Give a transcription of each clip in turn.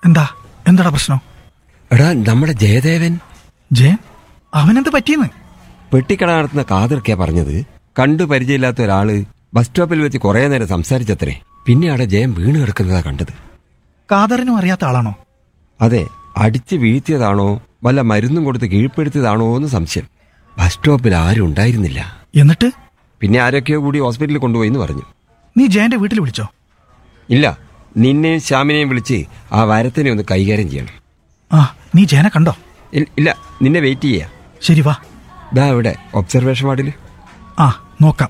എന്താ എന്താടാ പ്രശ്നം എടാ നമ്മുടെ ജയദേവൻ ജയൻ അവനെന്ത് പറ്റിയെന്ന് പെട്ടിക്കട നടത്തുന്ന കാതിർക്കയാ പറഞ്ഞത് കണ്ടു പരിചയമില്ലാത്ത ഒരാള് ബസ് സ്റ്റോപ്പിൽ വെച്ച് കുറേ നേരം സംസാരിച്ചത്രേ പിന്നെ അവിടെ ജയൻ വീണ് കിടക്കുന്നതാ കണ്ടത് കാതറിനും അറിയാത്ത ആളാണോ അതെ അടിച്ച് വീഴ്ത്തിയതാണോ വല്ല മരുന്നും കൊടുത്ത് കീഴ്പ്പെടുത്തിയതാണോ എന്ന് സംശയം ബസ് സ്റ്റോപ്പിൽ ആരും ഉണ്ടായിരുന്നില്ല എന്നിട്ട് പിന്നെ ആരൊക്കെയോ കൂടി ഹോസ്പിറ്റലിൽ കൊണ്ടുപോയി എന്ന് പറഞ്ഞു നീ ജയന്റെ വീട്ടിൽ വിളിച്ചോ ഇല്ല നിന്നെയും ശ്യാമിനെയും വിളിച്ച് ആ വരത്തിനെ ഒന്ന് കൈകാര്യം ചെയ്യണം ആ നീ ജയനെ കണ്ടോ ഇൽ- ഇല്ല നിന്നെ വെയിറ്റ് ചെയ്യാ ശരി വാ ദാ ഇവിടെ ഒബ്സർവേഷൻ വാർഡിൽ ആ നോക്കാം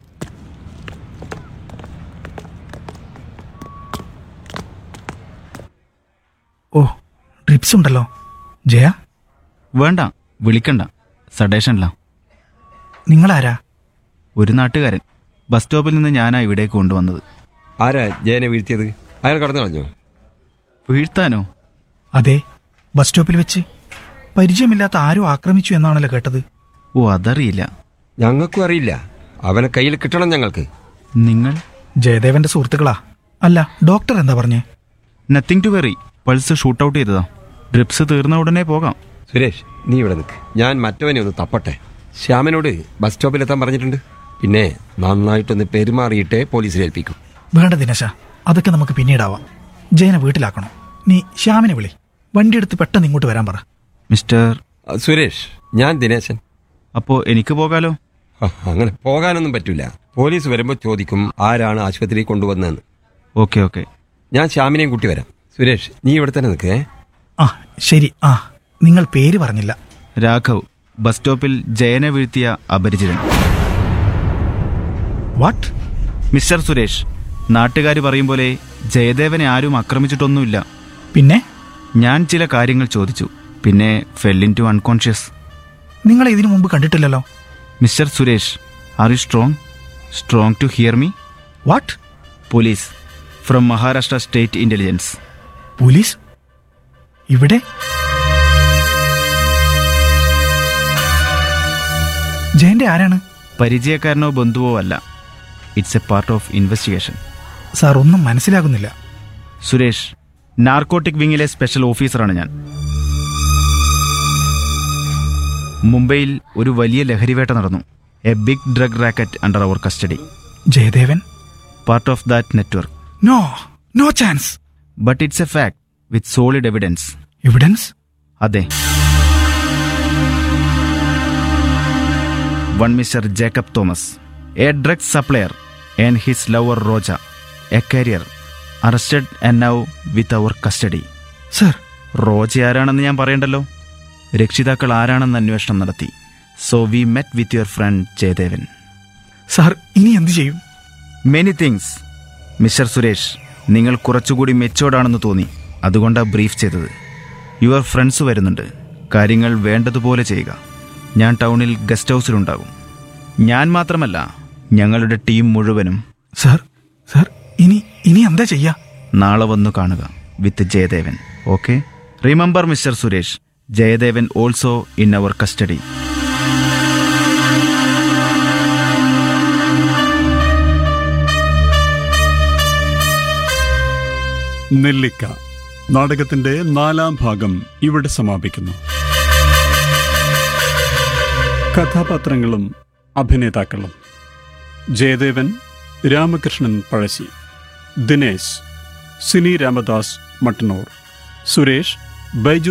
ഓ ഡ്രിപ്സ് ഉണ്ടല്ലോ ജയ വേണ്ട വിളിക്കണ്ട സഡേഷനില്ല നിങ്ങളാരാ ഒരു നാട്ടുകാരൻ ബസ് സ്റ്റോപ്പിൽ നിന്ന് ഞാനാ ഇവിടേക്ക് കൊണ്ടുവന്നത് ആരാ ജയനെ വീഴ്ത്തിയത് അയാൾ കടന്നു കളഞ്ഞോ വീഴ്ത്താനോ അതെ ബസ് സ്റ്റോപ്പിൽ വെച്ച് പരിചയമില്ലാത്ത ആരോ ആക്രമിച്ചു എന്നാണല്ലോ കേട്ടത് ഓ അതറിയില്ല ഞങ്ങൾക്കും അറിയില്ല അവനെ കയ്യിൽ കിട്ടണം ഞങ്ങൾക്ക് നിങ്ങൾ ജയദേവന്റെ സുഹൃത്തുക്കളാ അല്ല ഡോക്ടർ എന്താ പറഞ്ഞേ nothing to worry pulse shoot out ചെയ്തതാ ഡ്രിപ്സ് തീർന്ന ഉടനെ പോകാം സുരേഷ് നീ ഇവിടെ നിൽക്ക് ഞാൻ മറ്റവനെ ഒന്ന് തപ്പട്ടെ ശ്യാമനോട് ബസ് സ്റ്റോപ്പിലെത്താൻ പറഞ്ഞിട്ടുണ്ട് പിന്നെ നന്നായിട്ടൊന്ന് പെരുമാറിയിട്ടേ പോലീസിൽ ഏൽപ്പിക്കും വേണ്ട ദിനശ അതൊക്കെ നമുക്ക് പിന്നീടാവാം ജയനെ വീട്ടിലാക്കണം നീ ശ്യാമിനെ വിളി വണ്ടി എടുത്ത് പെട്ടെന്ന് ഇങ്ങോട്ട് വരാൻ പറ മിസ്റ്റർ ആ, സുരേഷ് ഞാൻ ദിനേശൻ അപ്പോ എനിക്ക് പോകാലോ ആ, അങ്ങനെ പോകാനൊന്നും പറ്റൂല പോലീസ് വരുമ്പോൾ ചോദിക്കും ആരാണ് ആശുപത്രിയിൽ കൊണ്ടുവന്നതെന്ന് ഓക്കെ ഓക്കെ ഞാൻ ശ്യാമിനെയും കൂട്ടി വരാം സുരേഷ് നീ ഇവിടെ തന്നെ നിൽക്കേ ആ ശരി ആ നിങ്ങൾ പേര് പറഞ്ഞില്ല രാഘവ് ബസ് സ്റ്റോപ്പിൽ ജയനെ വീഴ്ത്തിയ അപരിചിതൻ വാട്ട് മിസ്റ്റർ സുരേഷ് നാട്ടുകാർ പറയും പോലെ ജയദേവനെ ആരും ആക്രമിച്ചിട്ടൊന്നുമില്ല പിന്നെ ഞാൻ ചില കാര്യങ്ങൾ ചോദിച്ചു പിന്നെ ഫെല്ലിൻ ടു അൺകോൺഷ്യസ് നിങ്ങളെ ഇതിനു മുമ്പ് കണ്ടിട്ടില്ലല്ലോ mister Suresh are you strong strong to hear me what police from Maharashtra state intelligence police ഇവിടെ ജയന്റെ ആരാണ് പരിചയക്കാരനോ ബന്ധുവോ അല്ല it's a part of investigation sir ഒന്നും മനസ്സിലാകുന്നില്ല സുരേഷ് നാർക്കോട്ടിക് വിങ്ങിലെ സ്പെഷ്യൽ ഓഫീസറാണ് ഞാൻ മുംബൈയിൽ ഒരു വലിയ ലഹരിവേട്ട നടന്നു a big drug racket under our custody Jayadevan part of that network no no chance but it's a fact with solid evidence evidence അതെ one mister Jacob Thomas a drug supplier and his lover Roja a carrier arrested and now with our custody sir Roja ആരാണെന്ന് ഞാൻ പറയണ്ടല്ലോ രക്ഷിതാക്കൾ ആരാണെന്ന് അന്വേഷണം നടത്തി so we met with your friend Jayadevan sir ഇനി എന്ത് ചെയ്യും മെനി തിങ്സ് മിസ്റ്റർ സുരേഷ് നിങ്ങൾ കുറച്ചുകൂടി മെച്ചോർഡാണെന്ന് തോന്നി അതുകൊണ്ടാണ് ബ്രീഫ് ചെയ്തത് യുവർ ഫ്രണ്ട്സ് വരുന്നുണ്ട് കാര്യങ്ങൾ വേണ്ടതുപോലെ ചെയ്യുക ഞാൻ ടൗണിൽ ഗസ്റ്റ് ഹൗസിലുണ്ടാകും ഞാൻ മാത്രമല്ല ഞങ്ങളുടെ ടീം മുഴുവനും സാർ സാർ ഇനി ഇനി എന്താ ചെയ്യാ നാളെ വന്നു കാണുക with Jayadevan okay remember mister Suresh Jayadevan also in our custody നെല്ലിക്ക നാടകത്തിന്റെ നാലാം ഭാഗം ഇവിടെ സമാപിക്കുന്നു കഥാപാത്രങ്ങളും അഭിനേതാക്കളും ജയദേവൻ രാമകൃഷ്ണൻ പഴശ്ശി ദിനേശ് സിനി രാമദാസ് മട്ടന്നൂർ സുരേഷ് ബൈജു